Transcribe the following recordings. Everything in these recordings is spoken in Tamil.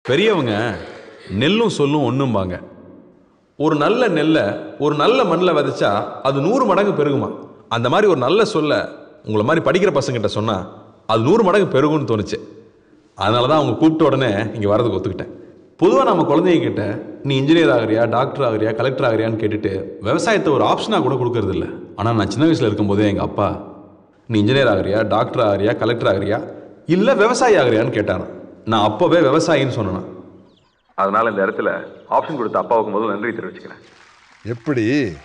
பெரியவங்க நெல்லும் சொல்லும் ஒண்ணும்பாங்க ஒரு நல்ல நெல்லை ஒரு நல்ல மண்ணில் விதைச்சா அது நூறு மடங்கு பெருகுமா அந்த மாதிரி ஒரு நல்ல சொல்ல உங்களை மாதிரி படிக்கிற பசங்கிட்ட சொன்னா அது நூறு மடங்கு பெருகும்னு தோணுச்சு அதனால தான் அவங்க கூப்பிட்ட உடனே இங்கே வரதுக்கு ஒத்துக்கிட்டேன் பொதுவாக நம்ம குழந்தைங்க கிட்ட நீ இன்ஜினியர் ஆகிறியா டாக்டர் ஆகிறியா கலெக்டர் ஆகிறியான்னு கேட்டுட்டு விவசாயத்தை ஒரு ஆப்ஷனாக கூட கொடுக்கறது இல்ல ஆனால் நான் சின்ன வயசில் இருக்கும்போதே எங்கள் அப்பா நீ இன்ஜினியர் ஆகிறியா டாக்டர் ஆகிறியா கலெக்டர் ஆகிறியா இல்லை விவசாயி ஆகிறியான்னு கேட்டாரான் நான் அப்போவே விவசாயின்னு சொன்னேன் அதனால இந்த இடத்துல ஆப்ஷன் கொடுத்த அப்பாவுக்கு முதல்ல நன்றி தெரிவிச்சுக்கிறேன் எப்படி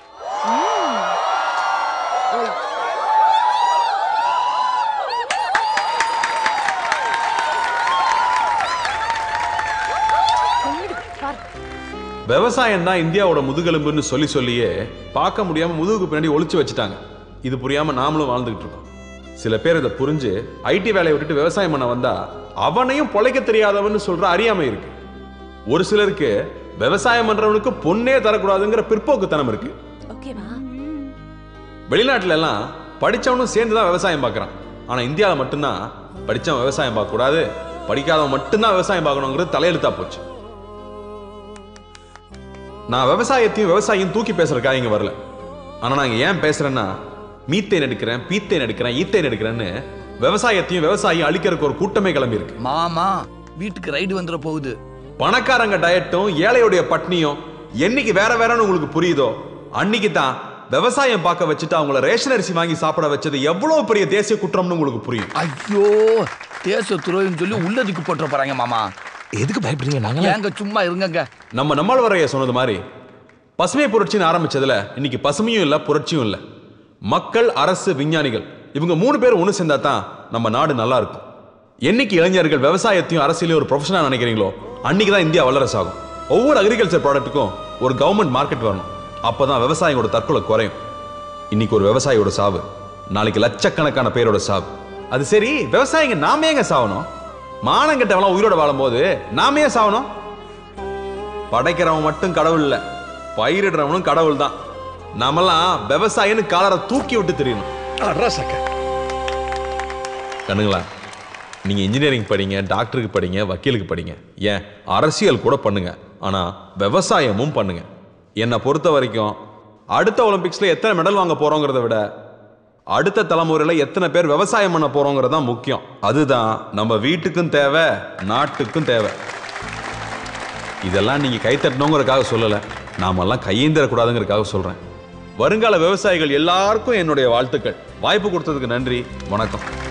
விவசாயம் தான் இந்தியாவோட முதுகெலும்புன்னு சொல்லி சொல்லியே பார்க்க முடியாம முதுகுக்கு பின்னாடி ஒளிச்சு வச்சுட்டாங்க இது புரியாம நாமளும் வாழ்ந்துகிட்டு இருக்கோம் சில பேர் இதை புரிஞ்சு ஐடி வேலையை விட்டுட்டு விவசாயம் பண்ண வந்தா அவனையும் பொழைக்க தெரியாதவன்னு சொல்ற அறியாமை இருக்கு ஒரு சிலருக்கு விவசாயம் பண்றவனுக்கு பொண்ணே தரக்கூடாதுங்கிற பிற்போக்குத்தனம் இருக்கு ஓகேவா வெளிநாட்டுல எல்லாம் படிச்சவனும் சேர்ந்து தான் விவசாயம் பார்க்கறான் ஆனா இந்தியாவில் மட்டும்தான் படிச்சவன் விவசாயம் பார்க்க கூடாது படிக்காதவன் மட்டும்தான் விவசாயம் பார்க்கணுங்கிறது தலையெழுத்தா போச்சு நான் விவசாயத்தையும் விவசாயியும் தூக்கி பேசுறதுக்காக இங்க வரல ஆனா நாங்க ஏன் பேசுறேன்னா மீத்தேன் எடுக்கிறேன் பீத்தேன் எடுக்கிறேன் ஈத்தேன் எடுக்கிறேன்னு விவசாயத்தையும் விவசாயியும் அழிக்கிறதுக்கு ஒரு கூட்டமே கிளம்பி இருக்கு மாமா வீட்டுக்கு ரைடு வந்துட போகுது பணக்காரங்க டயட்டும் ஏழையுடைய பட்னியும் என்னைக்கு வேற வேறன்னு உங்களுக்கு புரியுதோ அன்னைக்கு தான் விவசாயம் பார்க்க வச்சுட்டு அவங்கள ரேஷன் அரிசி வாங்கி சாப்பிட வச்சது எவ்வளவு பெரிய தேசிய குற்றம்னு உங்களுக்கு புரியும் ஐயோ தேச துரோகின்னு சொல்லி உள்ளதுக்கு போட்டுற போறாங்க மாமா எதுக்கு பயப்படுறீங்க நாங்க ஏங்க சும்மா இருங்கங்க நம்ம நம்மளவரைய சொன்னது மாதிரி பசுமை புரட்சின்னு ஆரம்பிச்சதுல இன்னைக்கு பசுமையும் இல்ல புரட்சியும் இல்ல மக்கள் அரசு விஞ்ஞானிகள் இவங்க மூணு பேர் ஒன்று சேர்ந்தா தான் நம்ம நாடு நல்லா இருக்கும் என்னைக்கு இளைஞர்கள் விவசாயத்தையும் அரசியலையும் ஒரு ப்ரொஃபஷனா நினைக்கிறீங்களோ அன்னைக்கு தான் இந்தியா வல்லரசு ஆகும் ஒவ்வொரு அக்ரிகல்ச்சர் ப்ராடக்ட்டுக்கும் ஒரு கவர்மெண்ட் மார்க்கெட் வரணும் அப்பதான் விவசாயியோட தற்கொலை குறையும் இன்னைக்கு ஒரு விவசாயியோட சாவு நாளைக்கு லட்சக்கணக்கான பேரோட சாவு அது சரி விவசாயிங்க நாம ஏங்க சாவணும் மானங்கெட்டவெல்லாம் உயிரோட வாழும்போது நாம ஏன் சாவணும் படைக்கிறவன் மட்டும் கடவுள் இல்ல பயிரிடுறவனும் கடவுள் தான் நாமெல்லாம் விவசாயின்னு காலரை தூக்கி விட்டு தெரியணும் கண்ணுங்களா நீங்க இன்ஜினியரிங் படிங்க டாக்டருக்கு படிங்க வக்கீலுக்கு படிங்க ஏன் அரசியல் கூட பண்ணுங்க ஆனா விவசாயமும் பண்ணுங்க என்னை பொறுத்த வரைக்கும் அடுத்த ஒலிம்பிக்ஸ்ல எத்தனை மெடல் வாங்க போறோங்கிறத விட அடுத்த தலைமுறையில எத்தனை பேர் விவசாயம் பண்ண போறோங்கிறது தான் முக்கியம் அதுதான் நம்ம வீட்டுக்கும் தேவை நாட்டுக்கும் தேவை இதெல்லாம் நீங்க கை தட்டணுங்கிறதுக்காக சொல்லல நாமெல்லாம் கையேந்திரக்கூடாதுங்கிறதுக்காக சொல்றேன் வருங்கால விவசாயிகள் எல்லாருக்கும் என்னுடைய வாழ்த்துக்கள் வாய்ப்பு கொடுத்ததுக்கு நன்றி வணக்கம்